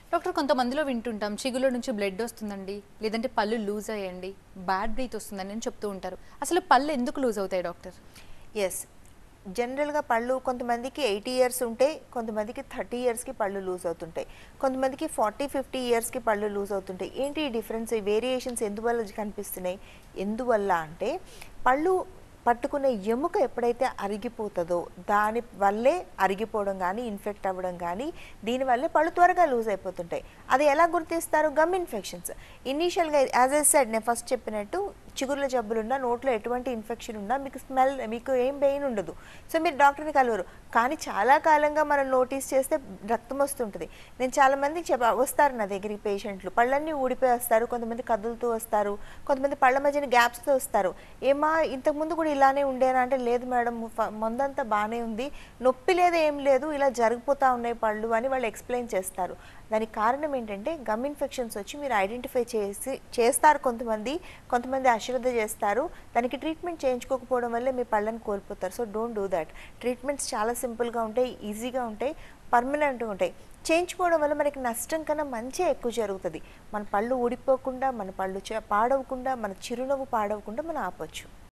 doctor కొంతమందిలో వింటుంటాం చిగులో నుంచి బ్లడ్ వస్తుందండి లేదంటే పళ్ళు లూజ్ అయ్యండి బ్యాడ్ బ్రీత్ వస్తుందని అని చెప్తూ ఉంటారు అసలు పళ్ళు ఎందుకు లూజ్ అవుతాయి డాక్టర్ ఎస్ జనరల్గా పళ్ళు కొంతమందికి ఎయిటీ ఇయర్స్ ఉంటే కొంతమందికి థర్టీ ఇయర్స్కి పళ్ళు లూజ్ అవుతుంటాయి కొంతమందికి ఫార్టీ ఫిఫ్టీ ఇయర్స్కి పళ్ళు లూజ్ అవుతుంటాయి ఏంటి ఈ డిఫరెన్స్ ఈ వేరియేషన్స్ ఎందువల్ల కనిపిస్తున్నాయి ఎందువల్ల అంటే పళ్ళు పట్టుకునే ఎముక ఎప్పుడైతే అరిగిపోతుందో దాని వల్లే అరిగిపోవడం కానీ ఇన్ఫెక్ట్ అవ్వడం కానీ దీనివల్లే పళ్ళు త్వరగా లూజ్ అయిపోతుంటాయి అది ఎలా గుర్తిస్తారు గమ్ ఇన్ఫెక్షన్స్ ఇనీషియల్గా యాజ్ ఎ సెడ్ నేను ఫస్ట్ చెప్పినట్టు చిగుర్ల జబ్బులున్నా నోట్లో ఎటువంటి ఇన్ఫెక్షన్ ఉన్నా మీకు స్మెల్ మీకు ఏం పెయిన్ ఉండదు సో మీరు డాక్టర్ని కలవరు కానీ చాలా కాలంగా మనం నోటీస్ చేస్తే రక్తం వస్తుంటుంది నేను చాలా మందికి చెప్ప వస్తారు నా దగ్గరికి పేషెంట్లు పళ్ళన్నీ ఊడిపోయి వస్తారు కొంతమంది కదులుతూ వస్తారు కొంతమంది పళ్ళ మధ్యన గ్యాప్స్తో వస్తారు ఏమా ఇంతకుముందు కూడా ఇలానే ఉండేనా అంటే లేదు మేడం ఫ- ముందంతా బాగానే ఉంది నొప్పి లేదు ఏం లేదు ఇలా జరిగిపోతూ ఉన్నాయి పళ్ళు అని వాళ్ళు ఎక్స్ప్లెయిన్ చేస్తారు దానికి కారణం ఏంటంటే గమ్ ఇన్ఫెక్షన్స్ వచ్చి మీరు ఐడెంటిఫై చేసి చేస్తారు కొంతమంది కొంతమంది అశ్రద్ధ చేస్తారు దానికి ట్రీట్మెంట్ చేయించుకోకపోవడం వల్లే మీ పళ్ళని కోల్పోతారు so don't do that treatments చాలా సింపుల్గా ఉంటాయి ఈజీగా ఉంటాయి పర్మనెంట్గా ఉంటాయి చేయించుకోవడం వల్ల మనకి నష్టం కన్నా మంచి ఎక్కువ జరుగుతుంది మన పళ్ళు ఊడిపోకుండా మన పళ్ళు చే- పాడవకుండా మన చిరునవ్వు పాడవకుండా మనం ఆపొచ్చు